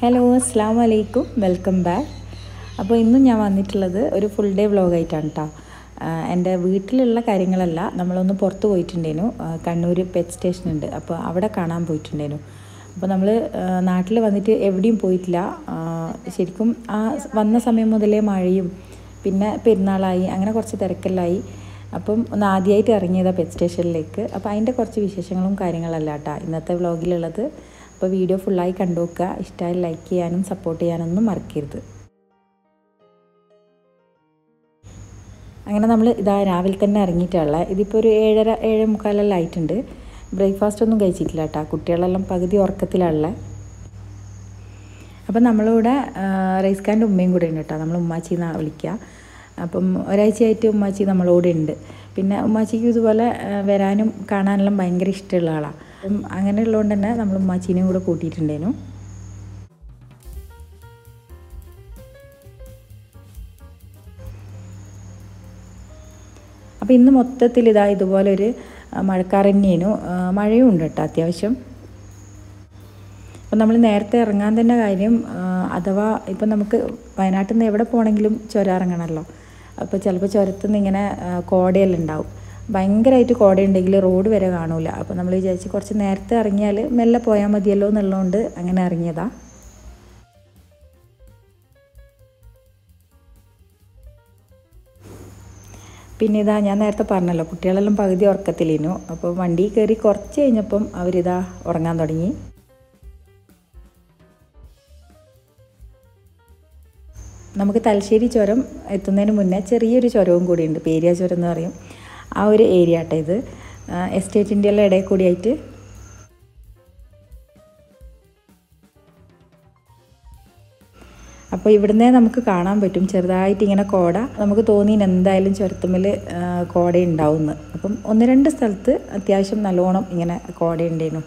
Hello അസ്സാം വലൈക്കും welcome back അപ്പോൾ ഇന്നും ഞാൻ വന്നിട്ടുള്ളത് ഒരു ഫുൾ ഡേ വ്ളോഗായിട്ടാണ് കേട്ടോ എൻ്റെ വീട്ടിലുള്ള കാര്യങ്ങളല്ല നമ്മളൊന്ന് പുറത്ത് പോയിട്ടുണ്ടേനു കണ്ണൂർ പെറ്റ് സ്റ്റേഷൻ ഉണ്ട് അപ്പോൾ അവിടെ കാണാൻ പോയിട്ടുണ്ടേനു അപ്പോൾ നമ്മൾ നാട്ടിൽ വന്നിട്ട് എവിടെയും പോയിട്ടില്ല ആ, ശരിക്കും ആ വന്ന സമയം മുതലേ മഴയും പിന്നെ പെരുന്നാളായി അങ്ങനെ കുറച്ച് തിരക്കെല്ലായി അപ്പം ഒന്ന് ആദ്യമായിട്ട് ഇറങ്ങിയതാണ് പെറ്റ് സ്റ്റേഷനിലേക്ക് അപ്പോൾ അതിൻ്റെ കുറച്ച് വിശേഷങ്ങളും കാര്യങ്ങളല്ല കേട്ടോ ഇന്നത്തെ വ്ളോഗിലുള്ളത് അപ്പോൾ വീഡിയോ ഫുള്ളായി കണ്ടു നോക്കുക ഇഷ്ടമായി ലൈക്ക് ചെയ്യാനും സപ്പോർട്ട് ചെയ്യാനൊന്നും മറക്കരുത് അങ്ങനെ നമ്മൾ ഇതാ രാവിലെ തന്നെ ഇറങ്ങിയിട്ടുള്ള ഇതിപ്പോൾ ഒരു ഏഴര ഏഴ് മുക്കാലെല്ലാം ആയിട്ടുണ്ട് ബ്രേക്ക്ഫാസ്റ്റ് ഒന്നും കഴിച്ചിട്ടില്ല കേട്ടോ കുട്ടികളെല്ലാം പകുതി ഉറക്കത്തിലുള്ള അപ്പം നമ്മളിവിടെ റൈസ് ഖാൻ്റെ ഉമ്മയും കൂടെ ഉണ്ട് കേട്ടോ നമ്മൾ ഉമ്മാച്ചി എന്നാണ് വിളിക്കുക അപ്പം ഒരാഴ്ചയായിട്ട് ഉമ്മാച്ചി നമ്മളോട് ഉണ്ട് പിന്നെ ഉമ്മാച്ചിക്ക് ഇതുപോലെ ആ, വരാനും കാണാനെല്ലാം ഭയങ്കര ഇഷ്ടമുള്ള ആളാണ് അപ്പം അങ്ങനെയുള്ളതുകൊണ്ട് തന്നെ നമ്മൾ ഉമ്മാച്ചീനെയും കൂടെ കൂട്ടിയിട്ടുണ്ടേനു അപ്പോൾ ഇന്ന് മൊത്തത്തിൽ ഇതാ ഇതുപോലൊരു ആ, മഴക്കാർ തന്നെയായിരുന്നു ആ, മഴയും ഉണ്ട് കേട്ടോ അത്യാവശ്യം അപ്പം നമ്മൾ നേരത്തെ ഇറങ്ങാൻ തന്നെ കാര്യം ആ, അഥവാ ഇപ്പം നമുക്ക് വയനാട്ടിൽ നിന്ന് എവിടെ പോകണമെങ്കിലും ചുരം ഇറങ്ങണമല്ലോ അപ്പോൾ ചിലപ്പോൾ ചുരത്തു നിന്ന് ഇങ്ങനെ ആ, കോടയെല്ലാം ഉണ്ടാവും ഭയങ്കരമായിട്ട് കോടയുണ്ടെങ്കിൽ റോഡ് വരെ കാണൂല അപ്പോൾ നമ്മൾ വിചാരിച്ച് കുറച്ച് നേരത്തെ ഇറങ്ങിയാൽ മെല്ലെ പോയാൽ മതിയല്ലോ എന്നുള്ളതുകൊണ്ട് അങ്ങനെ ഇറങ്ങിയതാ പിന്നെ ഇതാ ഞാൻ നേരത്തെ പറഞ്ഞല്ലോ കുട്ടികളെല്ലാം പകുതി ഉറക്കത്തിലേനു അപ്പോൾ വണ്ടി കയറി കുറച്ച് കഴിഞ്ഞപ്പം അവരിതാ ഉറങ്ങാൻ തുടങ്ങി നമുക്ക് തലശ്ശേരി ചുരം എത്തുന്നതിന് മുന്നേ ചെറിയൊരു ചുരവും കൂടിയുണ്ട് പേരിയ ചുരം എന്ന് പറയും ആ ഒരു ഏരിയ ആട്ടെ ഇത് എസ്റ്റേറ്റിൻ്റെ എല്ലാം ഇടയിൽ കൂടിയായിട്ട് അപ്പോൾ ഇവിടുന്നേ നമുക്ക് കാണാൻ പറ്റും ചെറുതായിട്ട് ഇങ്ങനെ കോട നമുക്ക് തോന്നി എന്തായാലും ചുരത്തുമ്മൽ കോട ഉണ്ടാവുമെന്ന് അപ്പം ഒന്ന് രണ്ട് സ്ഥലത്ത് അത്യാവശ്യം നല്ലോണം ഇങ്ങനെ കോട ഉണ്ടായിരുന്നു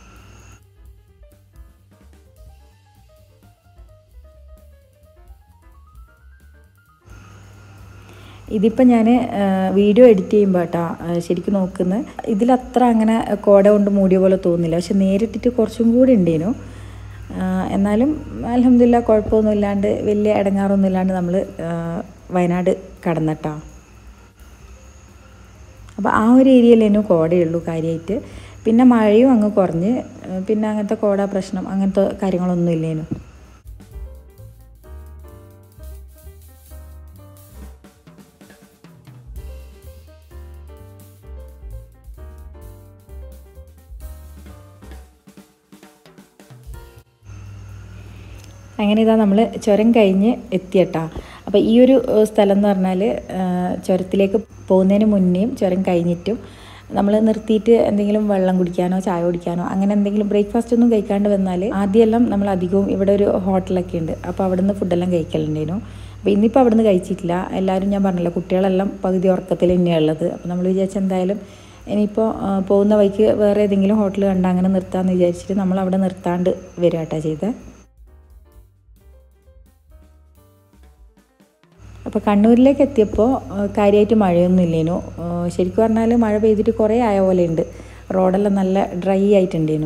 ഇതിപ്പോൾ ഞാൻ വീഡിയോ എഡിറ്റ് ചെയ്യുമ്പോൾ കേട്ടോ ശരിക്കും നോക്കുന്നത് ഇതിലത്ര അങ്ങനെ കോട കൊണ്ട് മൂടിയ പോലെ തോന്നില്ല പക്ഷെ നേരിട്ടിട്ട് കുറച്ചും കൂടി ഉണ്ടേനു എന്നാലും അലഹമില്ല കുഴപ്പമൊന്നും ഇല്ലാണ്ട് വലിയ ഇടങ്ങാറൊന്നും ഇല്ലാണ്ട് നമ്മൾ വയനാട് കടന്നിട്ടാ അപ്പോൾ ആ ഒരു ഏരിയയിലേനു കോടയുള്ളൂ കാര്യമായിട്ട് പിന്നെ മഴയും അങ്ങ് കുറഞ്ഞ് ആ, പിന്നെ അങ്ങനത്തെ കോട പ്രശ്നം അങ്ങനത്തെ കാര്യങ്ങളൊന്നും ഇല്ലേനു അങ്ങനെ ഇതാ നമ്മൾ ചുരം കഴിഞ്ഞ് എത്തിയട്ടാ അപ്പോൾ ഈ ഒരു ഏഹ്, സ്ഥലം എന്ന് പറഞ്ഞാൽ ഏഹ്, ചുരത്തിലേക്ക് പോകുന്നതിന് മുന്നേയും ചുരം കഴിഞ്ഞിട്ടും നമ്മൾ നിർത്തിയിട്ട് എന്തെങ്കിലും വെള്ളം കുടിക്കാനോ ചായ കുടിക്കാനോ അങ്ങനെ എന്തെങ്കിലും ബ്രേക്ക്ഫാസ്റ്റ് ഒന്നും കഴിക്കാണ്ട് വന്നാൽ ആദ്യമെല്ലാം നമ്മൾ അധികവും ഇവിടെ ഒരു ഹോട്ടലൊക്കെ ഉണ്ട് അപ്പോൾ അവിടെ നിന്ന് ഫുഡെല്ലാം കഴിക്കലുണ്ടായിരുന്നു അപ്പോൾ ഇന്നിപ്പോൾ അവിടെ നിന്ന് കഴിച്ചിട്ടില്ല എല്ലാവരും ഞാൻ പറഞ്ഞല്ലോ കുട്ടികളെല്ലാം പകുതി ഉറക്കത്തിൽ തന്നെയാണ് ഉള്ളത് അപ്പോൾ നമ്മൾ വിചാരിച്ച എന്തായാലും ഇനിയിപ്പോൾ ആ, പോകുന്ന വഴിക്ക് വേറെ ഏതെങ്കിലും ഹോട്ടൽ കണ്ട് അങ്ങനെ നിർത്താമെന്ന് വിചാരിച്ചിട്ട് നമ്മൾ അവിടെ നിർത്താണ്ട് വരിക കേട്ടോ ചെയ്തത് അപ്പോൾ കണ്ണൂരിലേക്ക് എത്തിയപ്പോൾ കാര്യമായിട്ട് മഴയൊന്നും ഇല്ലേനു ആ, ശരിക്കും പറഞ്ഞാൽ മഴ പെയ്തിട്ട് കുറേ ആയ പോലെ ഉണ്ട് റോഡെല്ലാം നല്ല ഡ്രൈ ആയിട്ടുണ്ടേനു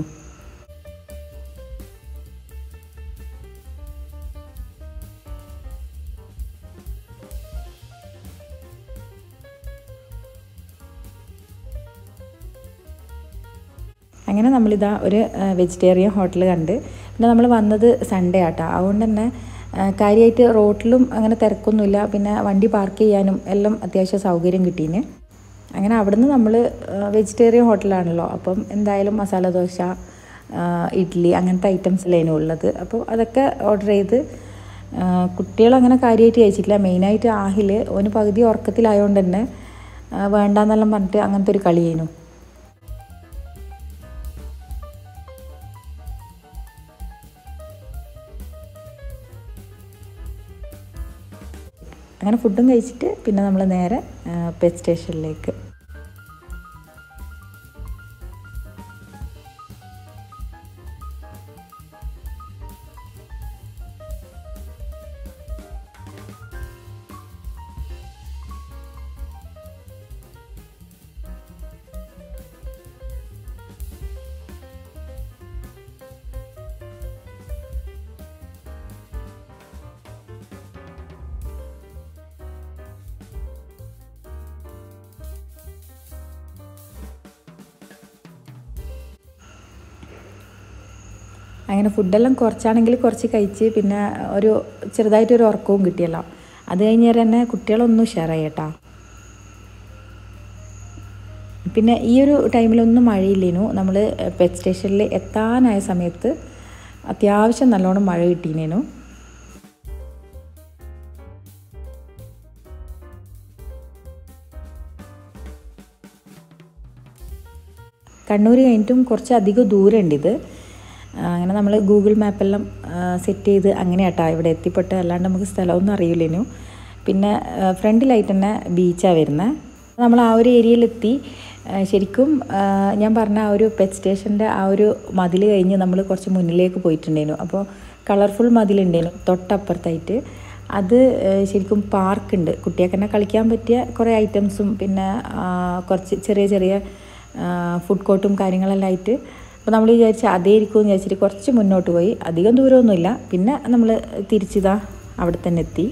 അങ്ങനെ നമ്മളിതാ ഒരു വെജിറ്റേറിയൻ ഹോട്ടൽ കണ്ട് പിന്നെ നമ്മൾ വന്നത് സൺഡേ ആട്ടോ അതുകൊണ്ട് തന്നെ കാര്യമായിട്ട് റോട്ടിലും അങ്ങനെ തിരക്കൊന്നുമില്ല പിന്നെ വണ്ടി പാർക്ക് ചെയ്യാനും എല്ലാം അത്യാവശ്യം സൗകര്യം കിട്ടീന് അങ്ങനെ അവിടുന്ന് നമ്മൾ വെജിറ്റേറിയൻ ഹോട്ടലാണല്ലോ അപ്പം എന്തായാലും മസാല ദോശ ആ, ഇഡ്ഡലി അങ്ങനത്തെ ഐറ്റംസ് അല്ലേനു ഉള്ളത് അപ്പോൾ അതൊക്കെ ഓർഡർ ചെയ്ത് കുട്ടികളങ്ങനെ കാര്യമായിട്ട് കഴിച്ചിട്ടില്ല മെയിനായിട്ട് ആഹിൽ ഓന് പകുതി ഉറക്കത്തിലായതുകൊണ്ട് തന്നെ ആ, വേണ്ടാന്നെല്ലാം പറഞ്ഞിട്ട് അങ്ങനത്തെ ഒരു കളിയേനു അങ്ങനെ ഫുഡും കഴിച്ചിട്ട് പിന്നെ നമ്മൾ നേരെ പെറ്റ് സ്റ്റേഷനിലേക്ക് അങ്ങനെ ഫുഡെല്ലാം കുറച്ചാണെങ്കിൽ കുറച്ച് കഴിച്ച് പിന്നെ ഒരു ചെറുതായിട്ടൊരു ഉറക്കവും കിട്ടിയല്ലോ അത് കഴിഞ്ഞേരം തന്നെ കുട്ടികളൊന്നും ഉഷാറായി കേട്ടോ പിന്നെ ഈ ഒരു ടൈമിലൊന്നും മഴയില്ലേനു നമ്മൾ പെറ്റ് സ്റ്റേഷനിൽ എത്താനായ സമയത്ത് അത്യാവശ്യം നല്ലോണം മഴ കിട്ടീനേനു കണ്ണൂർ കഴിഞ്ഞിട്ടും കുറച്ച് അധികം ദൂരമുണ്ട് ഇത് അങ്ങനെ നമ്മൾ ഗൂഗിൾ മാപ്പെല്ലാം സെറ്റ് ചെയ്ത് അങ്ങനെ കേട്ടോ ഇവിടെ എത്തിപ്പെട്ട് അല്ലാണ്ട് നമുക്ക് സ്ഥലമൊന്നും അറിയില്ലേനു പിന്നെ ഫ്രണ്ടിലായിട്ട് തന്നെ ബീച്ചാണ് വരുന്നത് നമ്മൾ ആ ഒരു ഏരിയയിലെത്തി ശരിക്കും ഞാൻ പറഞ്ഞ ആ ഒരു പെറ്റ് സ്റ്റേഷൻ്റെ ആ ഒരു മതിൽ കഴിഞ്ഞ് നമ്മൾ കുറച്ച് മുന്നിലേക്ക് പോയിട്ടുണ്ടായിരുന്നു അപ്പോൾ കളർഫുൾ മതിലുണ്ടായിരുന്നു തൊട്ടപ്പുറത്തായിട്ട് അത് ശരിക്കും പാർക്കുണ്ട് കുട്ടികൾക്ക് തന്നെ കളിക്കാൻ പറ്റിയ കുറേ ഐറ്റംസും പിന്നെ കുറച്ച് ചെറിയ ചെറിയ ഫുഡ് കോർട്ടും കാര്യങ്ങളെല്ലാം ആയിട്ട് അപ്പോൾ നമ്മൾ വിചാരിച്ച അതേ ഇരിക്കുമെന്ന് വിചാരിച്ചിട്ട് കുറച്ച് മുന്നോട്ട് പോയി അധികം ദൂരമൊന്നുമില്ല പിന്നെ നമ്മൾ തിരിച്ചിതാ അവിടെ തന്നെ എത്തി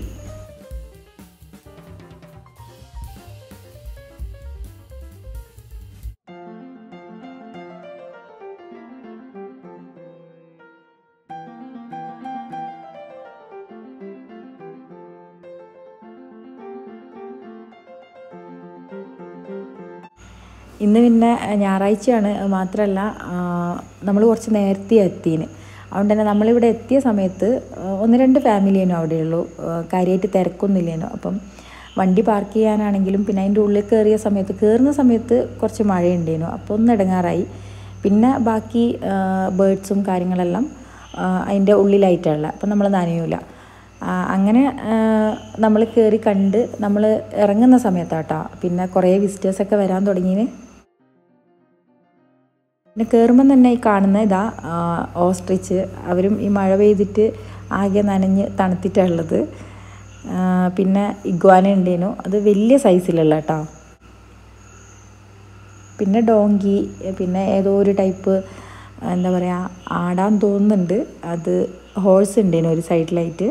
ഇന്ന് പിന്നെ ഞായറാഴ്ചയാണ് മാത്രമല്ല നമ്മൾ കുറച്ച് നേരത്തെ എത്തിന് അതുകൊണ്ട് തന്നെ നമ്മളിവിടെ എത്തിയ സമയത്ത് ഒന്ന് രണ്ട് ഫാമിലിയേനു അവിടെയുള്ളൂ കാര്യമായിട്ട് തിരക്കൊന്നുമില്ലേനു അപ്പം വണ്ടി പാർക്ക് ചെയ്യാനാണെങ്കിലും പിന്നെ അതിൻ്റെ ഉള്ളിൽ കയറിയ സമയത്ത് കയറുന്ന സമയത്ത് കുറച്ച് മഴയുണ്ടേനു അപ്പോൾ ഒന്ന് ഇടങ്ങാറായി പിന്നെ ബാക്കി ബേഡ്സും കാര്യങ്ങളെല്ലാം അതിൻ്റെ ഉള്ളിലായിട്ടുള്ള അപ്പം നമ്മൾ നനയൂല അങ്ങനെ നമ്മൾ കയറി കണ്ട് നമ്മൾ ഇറങ്ങുന്ന സമയത്താട്ടോ പിന്നെ കുറേ വിസിറ്റേഴ്സൊക്കെ വരാൻ തുടങ്ങിന് പിന്നെ കയറുമ്പം തന്നെ ഈ കാണുന്ന ഇതാ ഓസ്ട്രിച്ച് അവരും ഈ മഴ പെയ്തിട്ട് ആകെ നനഞ്ഞ് തണുത്തിട്ടുള്ളത് പിന്നെ ഇഗ്വാന ഉണ്ടേനു അത് വലിയ സൈസിലുള്ള കേട്ടോ പിന്നെ ഡോങ്കി പിന്നെ ഏതോ ഒരു ടൈപ്പ് എന്താ പറയുക ആടാൻ തോന്നുന്നുണ്ട് അത് ഹോഴ്സ് ഉണ്ടേനു ഒരു സൈഡിലായിട്ട്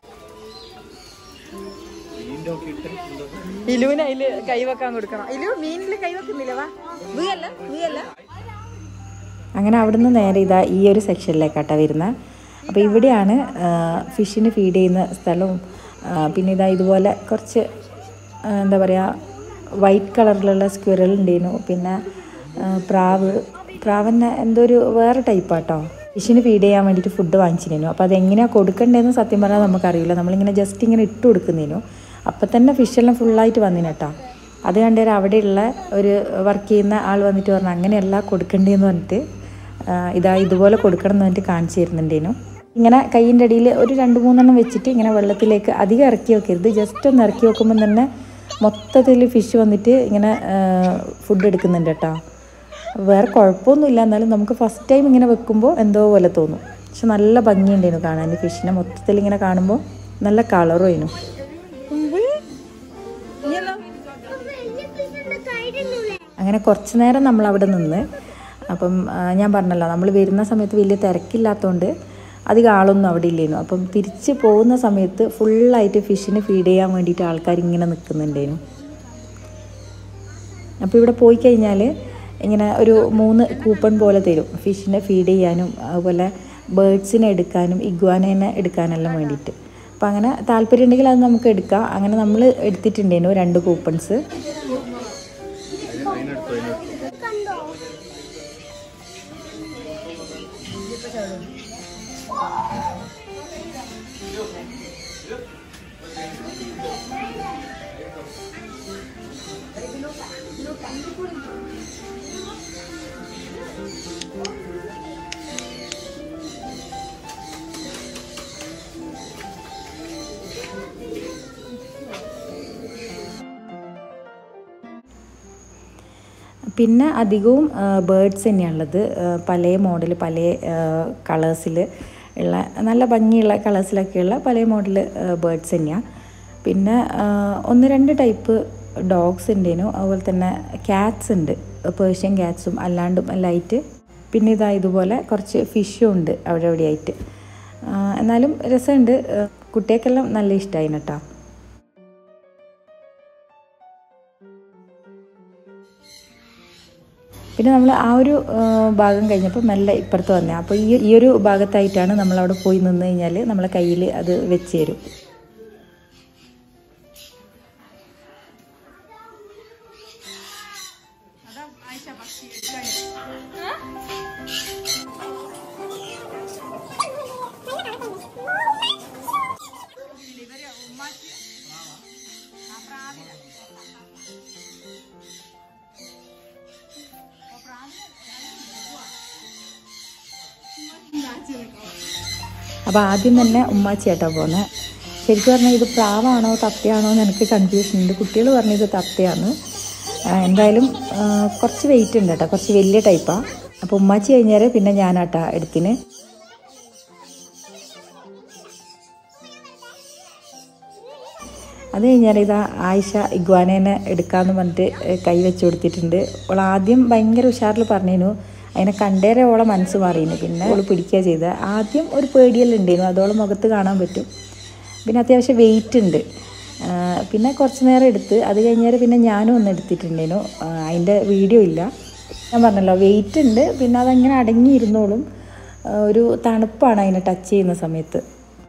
ഇലുവിന് അതില് കൈവെക്കാൻ കൊടുക്കണം ഇലു മീനില് കൈവെക്കുന്നില്ല വാ വീയല്ല വീയല്ല അങ്ങനെ അവിടുന്ന് നേരെ ഇതാ ഈ ഒരു സെക്ഷനിലേക്കാട്ടാ വരുന്നത് അപ്പോൾ ഇവിടെയാണ് ഫിഷിന് ഫീഡ് ചെയ്യുന്ന സ്ഥലവും പിന്നെ ഇതാ ഇതുപോലെ കുറച്ച് എന്താ പറയുക വൈറ്റ് കളറിലുള്ള സ്ക്വിറൽ ഉണ്ടായിരുന്നു പിന്നെ പ്രാവ് പ്രാവന്നെ എന്തോ ഒരു വേറെ ടൈപ്പാട്ടോ ഫിഷിന് ഫീഡ് ചെയ്യാൻ വേണ്ടിയിട്ട് ഫുഡ് വാങ്ങിച്ചിരുന്നു അപ്പോൾ അതെങ്ങനെയാണ് കൊടുക്കേണ്ടതെന്ന് സത്യം പറഞ്ഞാൽ നമുക്കറിയില്ല നമ്മളിങ്ങനെ ജസ്റ്റ് ഇങ്ങനെ ഇട്ട് കൊടുക്കുന്നതിനു അപ്പം തന്നെ ഫിഷെല്ലാം ഫുള്ളായിട്ട് വന്നിന് കേട്ടോ അത് കണ്ടേരം അവിടെയുള്ള ഒരു വർക്ക് ചെയ്യുന്ന ആൾ വന്നിട്ട് പറഞ്ഞു അങ്ങനെയല്ല കൊടുക്കേണ്ടതെന്ന് പറഞ്ഞിട്ട് ഇതാ ഇതുപോലെ കൊടുക്കണം എന്ന് പറഞ്ഞിട്ട് കാണിച്ചു തരുന്നുണ്ടേനു ഇങ്ങനെ കൈയിൻ്റെ അടിയിൽ ഒരു രണ്ട് മൂന്നെണ്ണം വെച്ചിട്ട് ഇങ്ങനെ വെള്ളത്തിലേക്ക് അധികം ഇറക്കി വെക്കരുത് ജസ്റ്റ് ഒന്ന് ഇറക്കി വെക്കുമ്പോൾ തന്നെ മൊത്തത്തിൽ ഫിഷ് വന്നിട്ട് ഇങ്ങനെ ഫുഡ് എടുക്കുന്നുണ്ട് കേട്ടോ വേറെ കുഴപ്പമൊന്നുമില്ല എന്നാലും നമുക്ക് ഫസ്റ്റ് ടൈം ഇങ്ങനെ വെക്കുമ്പോൾ എന്തോ പോലെ തോന്നും പക്ഷെ നല്ല ഭംഗിയുണ്ടായിരുന്നു കാണാൻ ഫിഷിനെ മൊത്തത്തിൽ ഇങ്ങനെ കാണുമ്പോൾ നല്ല കളറും ആയിരുന്നു അങ്ങനെ കുറച്ച് നേരം നമ്മൾ അവിടെ നിന്ന് അപ്പം ഞാൻ പറഞ്ഞല്ലോ നമ്മൾ വരുന്ന സമയത്ത് വലിയ തിരക്കില്ലാത്തതുകൊണ്ട് അധികം ആളൊന്നും അവിടെ ഇല്ലേനു അപ്പം തിരിച്ച് പോകുന്ന സമയത്ത് ഫുള്ളായിട്ട് ഫിഷിന് ഫീഡ് ചെയ്യാൻ വേണ്ടിയിട്ട് ആൾക്കാർ ഇങ്ങനെ നിൽക്കുന്നുണ്ടേനു അപ്പോൾ ഇവിടെ പോയി കഴിഞ്ഞാൽ ഇങ്ങനെ ഒരു മൂന്ന് കൂപ്പൺ പോലെ തരും ഫിഷിനെ ഫീഡ് ചെയ്യാനും അതുപോലെ ബേഡ്സിനെ എടുക്കാനും ഇഗ്വാനേനെ എടുക്കാനെല്ലാം വേണ്ടിയിട്ട് അപ്പോൾ അങ്ങനെ താല്പര്യം ഉണ്ടെങ്കിൽ അത് നമുക്ക് എടുക്കാം അങ്ങനെ നമ്മൾ എടുത്തിട്ടുണ്ടേനു രണ്ട് കൂപ്പൺസ് പിന്നെ അധികവും ബേഡ്സ് തന്നെയാണുള്ളത് പല മോഡൽ പല കളേഴ്സിൽ ഉള്ള നല്ല ഭംഗിയുള്ള കളേഴ്സിലൊക്കെയുള്ള പല മോഡൽ ബേഡ്സ് തന്നെയാണ് പിന്നെ ഒന്ന് രണ്ട് ടൈപ്പ് ഡോഗ്സ് ഉണ്ടേനു അതുപോലെ തന്നെ ക്യാറ്റ്സ് ഉണ്ട് പേർഷ്യൻ ക്യാറ്റ്സും അല്ലാണ്ടും എല്ലാം ആയിട്ട് പിന്നെ ഇതാ ഇതുപോലെ കുറച്ച് ഫിഷും ഉണ്ട് അവിടെ അവിടെ ആയിട്ട് എന്നാലും രസമുണ്ട് കുട്ടികൾക്കെല്ലാം നല്ല ഇഷ്ടമായി കേട്ടോ പിന്നെ നമ്മൾ ആ ഒരു ആ, ഭാഗം കഴിഞ്ഞപ്പോൾ മെല്ലെ ഇപ്പുറത്ത് വന്നേ അപ്പോൾ ഈ ഈ ഒരു ഭാഗത്തായിട്ടാണ് നമ്മളവിടെ പോയി നിന്ന് കഴിഞ്ഞാൽ നമ്മളെ കയ്യിൽ അത് വെച്ച് തരും അപ്പോൾ ആദ്യം തന്നെ ഉമ്മാച്ചിയായിട്ടാണ് പോകുന്നത് ശരിക്കും പറഞ്ഞാൽ ഇത് പ്രാവാണോ തത്തയാണോ എന്ന് എനിക്ക് കൺഫ്യൂഷൻ ഉണ്ട് കുട്ടികൾ പറഞ്ഞത് തത്തയാണ് ആ, എന്തായാലും ആ, കുറച്ച് വെയിറ്റ് ഉണ്ട് കേട്ടോ കുറച്ച് വലിയ ടൈപ്പാണ് അപ്പോൾ ഉമ്മാച്ചി കഴിഞ്ഞാൽ പിന്നെ ഞാനാട്ടാ എടുത്തിന് അത് കഴിഞ്ഞാൽ ഇതാ ആയിഷ ഇഗ്വാനേനെ എടുക്കാമെന്ന് പറഞ്ഞിട്ട് കൈ വെച്ച് കൊടുത്തിട്ടുണ്ട് അവൾ ആദ്യം ഭയങ്കര ഉഷാറിൽ പറഞ്ഞിരുന്നു അതിനെ കണ്ടേരെ ഓളെ മനസ്സ് മാറിയിരുന്നു പിന്നെ അവൾ പിടിക്കുക ചെയ്തത് ആദ്യം ഒരു പേടിയെല്ലാം ഉണ്ടായിരുന്നു അതോളെ മുഖത്ത് കാണാൻ പറ്റും പിന്നെ അത്യാവശ്യം വെയിറ്റ് ഉണ്ട് ആ, പിന്നെ കുറച്ച് നേരം എടുത്ത് അത് കഴിഞ്ഞാൽ പിന്നെ ഞാനും ഒന്ന് എടുത്തിട്ടുണ്ടേനു ആ, അതിൻ്റെ വീഡിയോ ഇല്ല ഞാൻ പറഞ്ഞല്ലോ വെയിറ്റ് ഉണ്ട് പിന്നെ അതങ്ങനെ അടങ്ങിയിരുന്നോളും ആ, ഒരു തണുപ്പാണ് അതിനെ ടച്ച് ചെയ്യുന്ന സമയത്ത്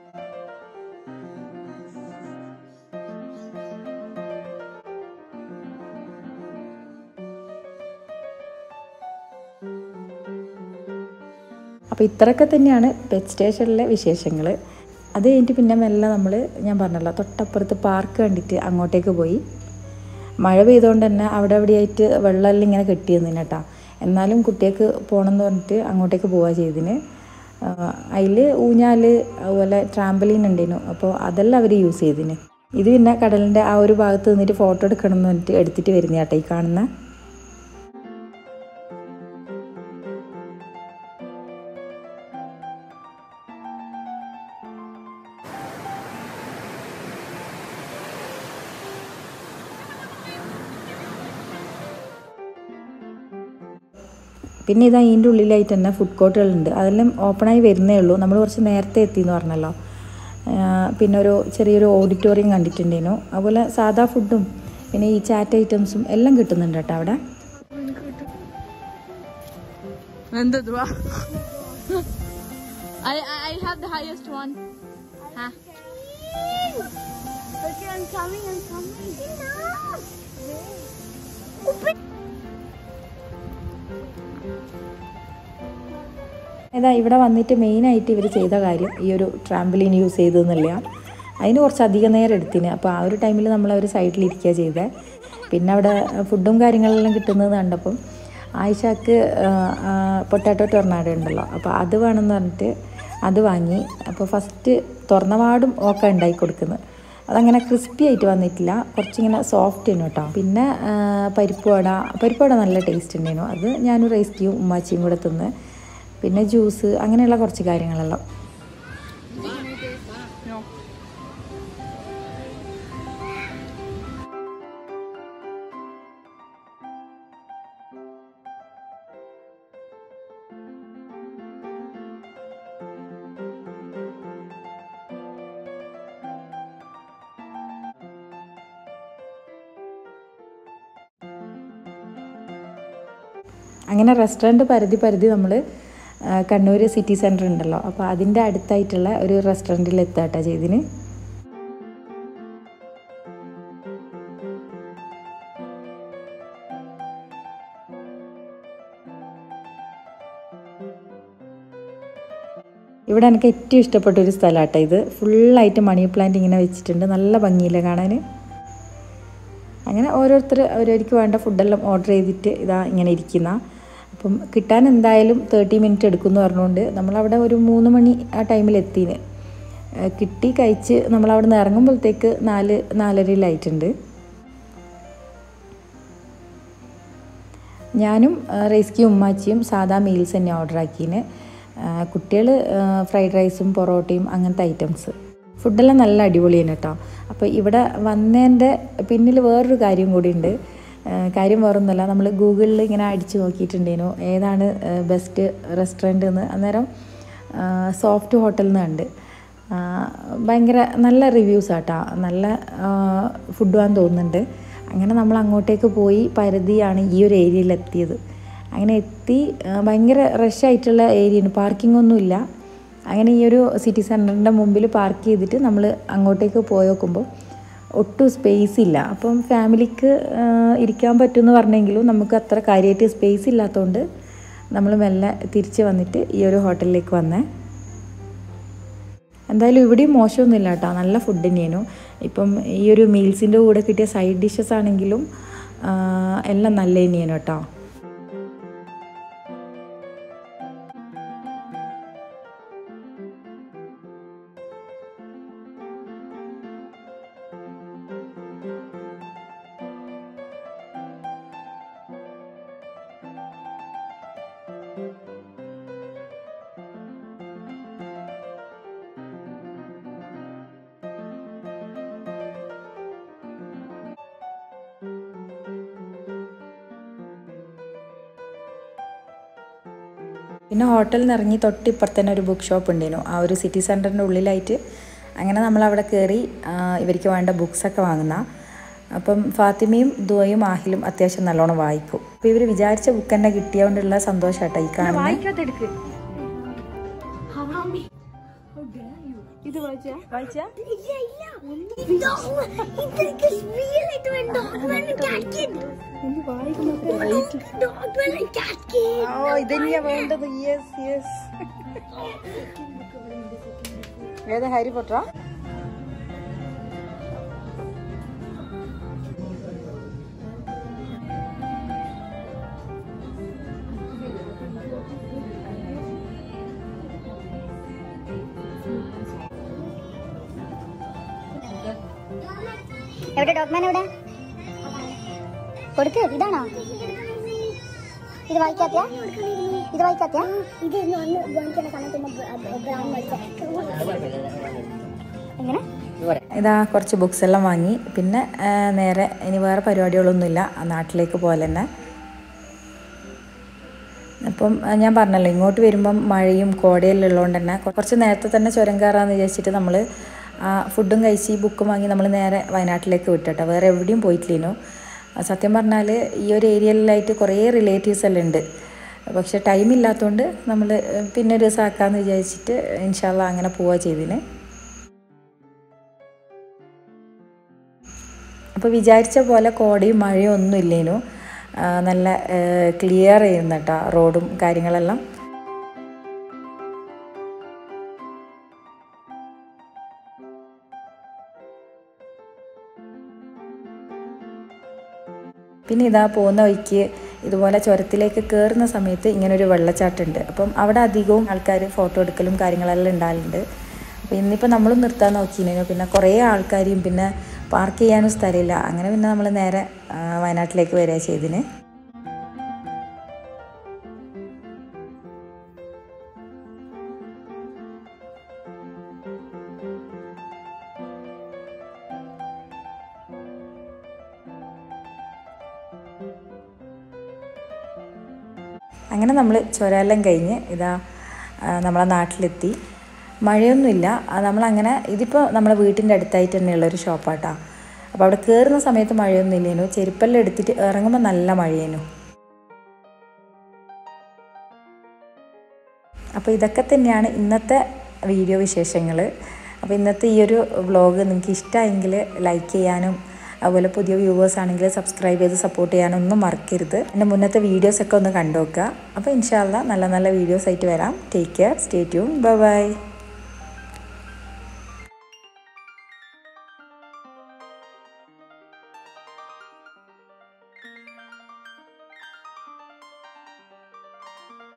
അപ്പോൾ ഇത്രയൊക്കെ തന്നെയാണ് പെറ്റ് സ്റ്റേഷനിലെ വിശേഷങ്ങൾ അത് കഴിഞ്ഞിട്ട് പിന്നെ മെല്ലെ നമ്മൾ ഞാൻ പറഞ്ഞല്ലോ തൊട്ടപ്പുറത്ത് പാർക്ക് കണ്ടിട്ട് അങ്ങോട്ടേക്ക് പോയി മഴ പെയ്തുകൊണ്ട് തന്നെ അവിടെ എവിടെയായിട്ട് വെള്ളമെല്ലാം ഇങ്ങനെ കെട്ടിയെന്നിന് കേട്ടോ എന്നാലും കുട്ടികൾക്ക് പോകണമെന്ന് പറഞ്ഞിട്ട് അങ്ങോട്ടേക്ക് പോവുക ചെയ്തിന് അതിൽ ഊഞ്ഞാൽ അതുപോലെ ട്രാമ്പലീൻ ഉണ്ടായിരുന്നു അപ്പോൾ അതെല്ലാം അവർ യൂസ് ചെയ്തിന് ഇത് പിന്നെ കടലിൻ്റെ ആ ഒരു ഭാഗത്ത് നിന്നിട്ട് ഫോട്ടോ എടുക്കണം എന്ന് പറഞ്ഞിട്ട് എടുത്തിട്ട് വരുന്ന കേട്ടോ ഈ കാണുന്ന പിന്നെ ഇതാ ഇതിൻ്റെ ഉള്ളിലായിട്ട് തന്നെ ഫുഡ് കോർട്ടുകളുണ്ട് അതെല്ലാം ഓപ്പണായി വരുന്നേ ഉള്ളൂ നമ്മൾ കുറച്ച് നേരത്തെ എത്തി എന്ന് പറഞ്ഞല്ലോ ആ, പിന്നെ ഒരു ചെറിയൊരു ഓഡിറ്റോറിയം കണ്ടിട്ടുണ്ടേനു അതുപോലെ സാധാ ഫുഡും പിന്നെ ഈ ചാറ്റ് ഐറ്റംസും എല്ലാം കിട്ടുന്നുണ്ട് കേട്ടോ അവിടെ എന്തുവാ I, I I have the highest one. Huh? Okay, I'm coming, I'm coming. ഇതാ ഇവിടെ വന്നിട്ട് മെയിനായിട്ട് ഇവർ ചെയ്ത കാര്യം ഈ ഒരു ട്രാമ്പലിൻ യൂസ് ചെയ്തെന്നില്ല അതിന് കുറച്ച് അധികം നേരം എടുത്തിന് അപ്പോൾ ആ ഒരു ടൈമിൽ നമ്മൾ അവർ സൈഡിലിരിക്കുക ചെയ്തത് പിന്നെ അവിടെ ഫുഡും കാര്യങ്ങളെല്ലാം കിട്ടുന്നത് കണ്ടപ്പം ആയിഷക്ക് പൊട്ടാറ്റോ ടൊർണാഡോ ഉണ്ടല്ലോ അപ്പോൾ അത് വേണമെന്ന് പറഞ്ഞിട്ട് അത് വാങ്ങി അപ്പോൾ ഫസ്റ്റ് തുറന്നപാടും ഓക്ക ഉണ്ടായി കൊടുക്കുന്നത് അതങ്ങനെ ക്രിസ്പി ആയിട്ട് വന്നിട്ടില്ല കുറച്ചിങ്ങനെ സോഫ്റ്റ് ആയിരുന്നു കേട്ടോ പിന്നെ ആ, പരിപ്പ് വട പരിപ്പ് വട നല്ല ടേസ്റ്റ് ഉണ്ടായിരുന്നു അത് ഞാനും റൈസ്റ്റിയും ഉമ്മാച്ചിയും കൂടെ തിന്ന് പിന്നെ ജ്യൂസ് അങ്ങനെയുള്ള കുറച്ച് കാര്യങ്ങളെല്ലാം No. അങ്ങനെ റെസ്റ്റോറൻറ്റ് പരിധി പരിധി നമ്മൾ കണ്ണൂർ സിറ്റി സെൻറ്റർ ഉണ്ടല്ലോ അപ്പോൾ അതിൻ്റെ അടുത്തായിട്ടുള്ള ഒരു റെസ്റ്റോറൻറ്റിൽ എത്താട്ടോ ചെയ്തിന് ഇവിടെ എനിക്ക് ഏറ്റവും ഇഷ്ടപ്പെട്ട ഒരു സ്ഥലമാട്ടോ ഇത് ഫുള്ളായിട്ട് മണി പ്ലാന്റ് ഇങ്ങനെ വെച്ചിട്ടുണ്ട് നല്ല ഭംഗിയില്ല കാണാൻ അങ്ങനെ ഓരോരുത്തർ ഓരോർക്ക് വേണ്ട ഫുഡെല്ലാം ഓർഡർ ചെയ്തിട്ട് ഇതാ ഇങ്ങനെ ഇരിക്കുന്ന അപ്പം കിട്ടാൻ എന്തായാലും തേർട്ടി മിനിറ്റ് എടുക്കുമെന്ന് പറഞ്ഞുകൊണ്ട് നമ്മളവിടെ ഒരു മൂന്ന് മണി ആ ടൈമിൽ എത്തിന് ഏഹ് കിട്ടി കഴിച്ച് നമ്മളവിടെ നിന്ന് ഇറങ്ങുമ്പോഴത്തേക്ക് നാല് നാലരയിലായിട്ടുണ്ട് ഞാനും റൈസ്കിയും ഉമ്മാച്ചിയും സാധാ മീൽസ് തന്നെ ഓർഡർ ആക്കീന് കുട്ടികൾ ഫ്രൈഡ് റൈസും പൊറോട്ടയും അങ്ങനത്തെ ഐറ്റംസ് ഫുഡെല്ലാം നല്ല അടിപൊളിയാണ് കേട്ടോ അപ്പോൾ ഇവിടെ വന്നതിൻ്റെ പിന്നിൽ വേറൊരു കാര്യം കൂടി ഉണ്ട് കാര്യം വേറൊന്നുമല്ല നമ്മൾ ഗൂഗിളിൽ ഇങ്ങനെ അടിച്ചു നോക്കിയിട്ടുണ്ടേനു ഏതാണ് ബെസ്റ്റ് റെസ്റ്റോറൻറ്റ് എന്ന് അന്നേരം സോഫ്റ്റ് ഹോട്ടൽ എന്ന് കണ്ട് ആ, ഭയങ്കര നല്ല റിവ്യൂസ് ആട്ടാ നല്ല ഫുഡാന്ന് തോന്നുന്നുണ്ട് അങ്ങനെ നമ്മൾ അങ്ങോട്ടേക്ക് പോയി പരതിയാണ് ഈ ഒരു ഏരിയയിൽ എത്തിയത് അങ്ങനെ എത്തി ആ, ഭയങ്കര റഷ് ആയിട്ടുള്ള ഏരിയയാണ് പാർക്കിംഗ് ഒന്നുമില്ല അങ്ങനെ ഈ ഒരു സിറ്റി സെൻറ്ററിൻ്റെ മുമ്പിൽ പാർക്ക് ചെയ്തിട്ട് നമ്മൾ അങ്ങോട്ടേക്ക് പോയി നോക്കുമ്പോൾ ഒട്ടും സ്പേസ് ഇല്ല അപ്പം ഫാമിലിക്ക് ആ, ഇരിക്കാൻ പറ്റുമെന്ന് പറഞ്ഞെങ്കിലും നമുക്ക് അത്ര കാര്യമായിട്ട് സ്പേസ് ഇല്ലാത്തതുകൊണ്ട് നമ്മൾ മെല്ലെ തിരിച്ച് വന്നിട്ട് ഈ ഒരു ഹോട്ടലിലേക്ക് വന്നേ എന്തായാലും ഇവിടെയും മോശമൊന്നുമില്ല കേട്ടോ നല്ല ഫുഡ് തന്നെയായിരുന്നു ഇപ്പം ഈ ഒരു മീൽസിൻ്റെ കൂടെ കിട്ടിയ സൈഡ് ഡിഷസ് ആണെങ്കിലും ആ, എല്ലാം നല്ല തന്നെയാണ് കേട്ടോ പിന്നെ ഹോട്ടലിൽ നിന്ന് ഇറങ്ങി തൊട്ടിപ്പുറത്ത് തന്നെ ഒരു ബുക്ക് ഷോപ്പ് ഉണ്ടായിരുന്നു ആ ഒരു സിറ്റി സെൻറ്ററിൻ്റെ ഉള്ളിലായിട്ട് അങ്ങനെ നമ്മൾ അവിടെ കയറി ആ, ഇവർക്ക് വേണ്ട ബുക്സൊക്കെ വാങ്ങുന്ന അപ്പം ഫാത്തിമയും ദുവയും ആഹിലും അത്യാവശ്യം നല്ലോണം വായിക്കും അപ്പോൾ ഇവർ വിചാരിച്ച ബുക്ക് തന്നെ കിട്ടിയതുകൊണ്ടുള്ള സന്തോഷമാട്ടോ ഈ കാണുന്നത് ഇത് വായിച്ചാ വായിച്ചാ ഇല്ല ഇല്ല ഇതെനിക്ക് റിയലായിട്ട് വേണ്ട dog cat kid dog cat kid ഓ ഇതന്നെയാ വേണ്ടത് യെസ് യെസ് ഏതാ ഹാരി പോട്ടറാ എവിടെ ഡോഗ്മാൻ എവിടെ കൊടുക്ക് ഇതാണോ ഇത് വായിക്കാത്ത ഇത് വായിക്കാത്ത ഇത് വായിക്കുന്ന സമയത്ത് ബ്രൗൺ എങ്ങനെ ഇതാ കുറച്ച് ബുക്സ് എല്ലാം വാങ്ങി പിന്നെ ആ, നേരെ ഇനി വേറെ പരിപാടികളൊന്നുമില്ല ആ നാട്ടിലേക്ക് പോലെ തന്നെ അപ്പം ആ, ഞാൻ പറഞ്ഞല്ലോ ഇങ്ങോട്ട് വരുമ്പം മഴയും കോടയെല്ലാം ഉള്ളതുകൊണ്ട് തന്നെ കുറച്ച് നേരത്തെ തന്നെ ചുരം കയറാമെന്ന് വിചാരിച്ചിട്ട് നമ്മൾ ആ ഫുഡും കഴിച്ച് ഈ ബുക്കും വാങ്ങി നമ്മൾ നേരെ വയനാട്ടിലേക്ക് വിട്ടോ വേറെ എവിടെയും പോയിട്ടില്ലേനു ആ, സത്യം പറഞ്ഞാൽ ഈ ഒരു ഏരിയയിലായിട്ട് കുറേ റിലേറ്റീവ്സ് എല്ലാം ഉണ്ട് പക്ഷേ ടൈം ഇല്ലാത്തതുകൊണ്ട് നമ്മൾ പിന്നെ ഒരു ദിവസം ആക്കാമെന്ന് വിചാരിച്ചിട്ട് ഇൻഷാല്ല അങ്ങനെ പോവുക ചെയ്തിന് അപ്പോൾ വിചാരിച്ച പോലെ കോടയും മഴയും ഒന്നും ഇല്ലേനു ആ, നല്ല ക്ലിയർ ചെയ്യുന്ന കേട്ടോ റോഡും കാര്യങ്ങളെല്ലാം പിന്നെ ഇതാ പോകുന്ന വഴിക്ക് ഇതുപോലെ ചുരത്തിലേക്ക് കയറുന്ന സമയത്ത് ഇങ്ങനൊരു വെള്ളച്ചാട്ടമുണ്ട് അപ്പം അവിടെ അധികവും ആൾക്കാർ ഫോട്ടോ എടുക്കലും കാര്യങ്ങളെല്ലാം ഉണ്ടാകലുണ്ട് അപ്പോൾ ഇന്നിപ്പോൾ നമ്മളും നിർത്താൻ നോക്കിയിരുന്നു പിന്നെ കുറേ ആൾക്കാരെയും പിന്നെ പാർക്ക് ചെയ്യാനും സ്ഥലമില്ല അങ്ങനെ പിന്നെ നമ്മൾ നേരെ ആ, വയനാട്ടിലേക്ക് വരിക ചെയ്തിന് അങ്ങനെ നമ്മൾ ചുരമെല്ലാം കഴിഞ്ഞ് ഇതാ ആ, നമ്മളെ നാട്ടിലെത്തി മഴയൊന്നുമില്ല ആ, നമ്മളങ്ങനെ ഇതിപ്പോൾ നമ്മളെ വീട്ടിൻ്റെ അടുത്തായിട്ട് തന്നെയുള്ള ഒരു ഷോപ്പാട്ടാ അപ്പോൾ അവിടെ കയറുന്ന സമയത്ത് മഴയൊന്നും ഇല്ലേനു ചെരുപ്പെല്ലാം എടുത്തിട്ട് ഇറങ്ങുമ്പോൾ നല്ല മഴയേനു അപ്പോൾ ഇതൊക്കെ തന്നെയാണ് ഇന്നത്തെ വീഡിയോ വിശേഷങ്ങൾ അപ്പോൾ ഇന്നത്തെ ഈ ഒരു വ്ളോഗ് നിങ്ങൾക്ക് ഇഷ്ടമായെങ്കിൽ ലൈക്ക് ചെയ്യാനും അതുപോലെ പുതിയ വ്യൂവേഴ്സ് ആണെങ്കിൽ സബ്സ്ക്രൈബ് ചെയ്ത് സപ്പോർട്ട് ചെയ്യാനൊന്നും മറക്കരുത് എൻ്റെ മുന്നത്തെ വീഡിയോസൊക്കെ ഒന്ന് കണ്ടു നോക്കുക അപ്പോൾ ഇൻഷാല്ല നല്ല നല്ല വീഡിയോസ് ആയിട്ട് വരാം take care stay tune bye by